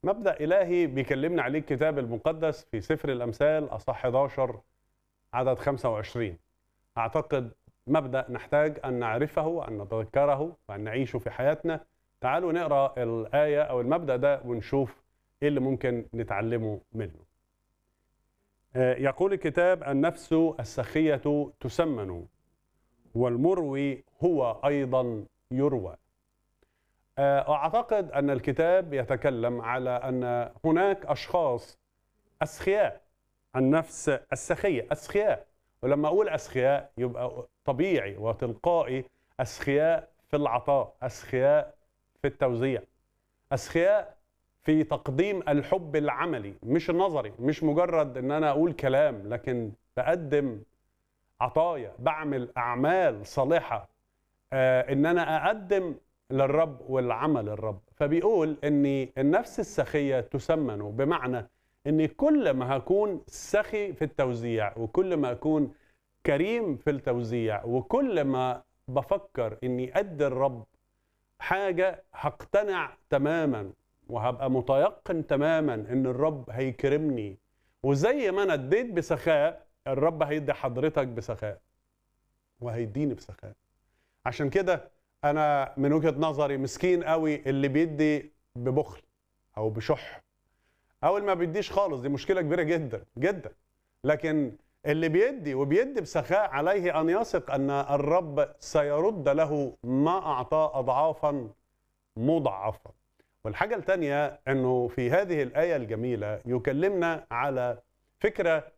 مبدأ إلهي بيكلمنا عليه الكتاب المقدس في سفر الأمثال أصح 11 عدد 25 أعتقد مبدأ نحتاج أن نعرفه وأن نتذكره وأن نعيشه في حياتنا تعالوا نقرأ الآية أو المبدأ ده ونشوف إيه اللي ممكن نتعلمه منه آه، يقول الكتاب النفس السخية تسمن والمروي هو أيضا يروى آه، أعتقد أن الكتاب يتكلم على أن هناك أشخاص أسخياء النفس السخية أسخياء ولما أقول أسخياء يبقى طبيعي وتلقائي أسخياء في العطاء أسخياء في التوزيع أسخياء في تقديم الحب العملي مش النظري مش مجرد ان انا اقول كلام لكن بقدم عطايا بعمل اعمال صالحه آه ان انا اقدم للرب والعمل الرب فبيقول ان النفس السخيه تسمن بمعنى ان كل ما هكون سخي في التوزيع وكل ما اكون كريم في التوزيع وكل ما بفكر اني ادي الرب حاجه هقتنع تماما وهبقى متيقن تماما ان الرب هيكرمني وزي ما انا اديت بسخاء الرب هيدي حضرتك بسخاء وهيديني بسخاء عشان كده انا من وجهه نظري مسكين قوي اللي بيدي ببخل او بشح او اللي ما بيديش خالص دي مشكله كبيره جدا جدا لكن اللي بيدي وبيدي بسخاء عليه ان يثق ان الرب سيرد له ما اعطاه اضعافا مضاعفه والحاجة الثانية أنه في هذه الآية الجميلة يكلمنا على فكرة